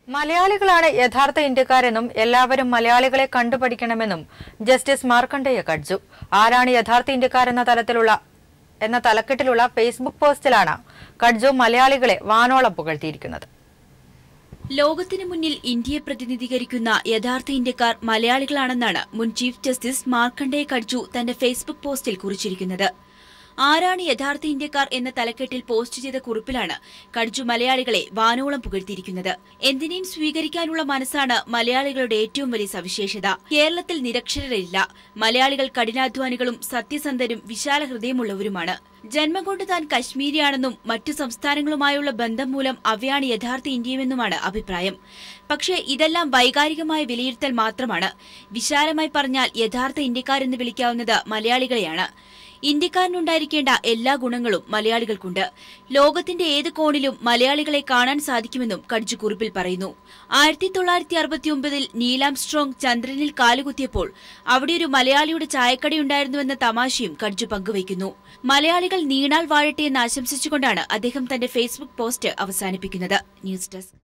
മലയാളികളാണ് യഥാർത്ഥ ഇന്ത്യക്കാരെന്നും എല്ലാവരും മലയാളികളെ കണ്ടുപഠിക്കണമെന്നും ജസ്റ്റിസ് മാർക്കണ്ഡേയ കട്ജു ആരാണ് യഥാർത്ഥ ഇന്ത്യക്കാരെന്ന തലത്തിലുള്ള എന്ന തലക്കെട്ടിലുള്ള ഫേസ്ബുക്ക് പോസ്റ്റിലാണ് കട്ജു മലയാളികളെ വാനോളം പുകഴ്ത്തിയിരിക്കുന്നത് ലോകത്തിന് മുന്നിൽ ഇന്ത്യയെ പ്രതിനിധീകരിക്കുന്ന യഥാർത്ഥ ഇന്ത്യക്കാർ മലയാളികളാണെന്നാണ് മുൻ ചീഫ് ജസ്റ്റിസ് മാർക്കണ്ഡേയ കട്ജു തന്റെ ഫേസ്ബുക്ക് പോസ്റ്റിൽ കുറിച്ചിരിക്കുന്നത് ആരാണ് യഥാർത്ഥ ഇന്ത്യക്കാർ എന്ന തലക്കെട്ടിൽ പോസ്റ്റ് ചെയ്ത കുറിപ്പിലാണ് കട്ജു മലയാളികളെ വാനോളം പുകഴ്ത്തിയിരിക്കുന്നത് എന്തിനേയും സ്വീകരിക്കാനുള്ള മനസ്സാണ് മലയാളികളുടെ ഏറ്റവും വലിയ സവിശേഷത കേരളത്തിൽ നിരക്ഷരരില്ല മലയാളികൾ കഠിനാധ്വാനികളും സത്യസന്ധരും വിശാല ഹൃദയമുള്ളവരുമാണ് ജന്മം കൊണ്ട് താൻ കശ്മീരിയാണെന്നും മറ്റു സംസ്ഥാനങ്ങളുമായുള്ള ബന്ധം മൂലം അവയാണ് യഥാർത്ഥ ഇന്ത്യയുമെന്നുമാണ് അഭിപ്രായം പക്ഷേ ഇതെല്ലാം വൈകാരികമായ വിലയിരുത്തൽ മാത്രമാണ് വിശാലമായി പറഞ്ഞാൽ യഥാർത്ഥ ഇന്ത്യക്കാരെന്ന് വിളിക്കാവുന്നത് മലയാളികളെയാണ് ഇന്ത്യക്കാരനുണ്ടായിരിക്കേണ്ട എല്ലാ ഗുണങ്ങളും മലയാളികൾക്കുണ്ട് ലോകത്തിന്റെ ഏത് കോണിലും മലയാളികളെ കാണാൻ സാധിക്കുമെന്നും കടിച്ചു കുറിപ്പിൽ പറയുന്നു ആയിരത്തി തൊള്ളായിരത്തി അറുപത്തിയൊമ്പതിൽ നീലാം സ്ട്രോങ് ചന്ദ്രനിൽ കാലുകുത്തിയപ്പോൾ അവിടെ ഒരു മലയാളിയുടെ ചായക്കടയുണ്ടായിരുന്നുവെന്ന തമാശയും കടിച്ചു പങ്കുവയ്ക്കുന്നു മലയാളികൾ നീണാൾ വാഴട്ടെ എന്ന് ആശംസിച്ചുകൊണ്ടാണ് അദ്ദേഹം തന്റെ ഫേസ്ബുക്ക് പോസ്റ്റ് അവസാനിപ്പിക്കുന്നത് ന്യൂസ് ഡെസ്ക്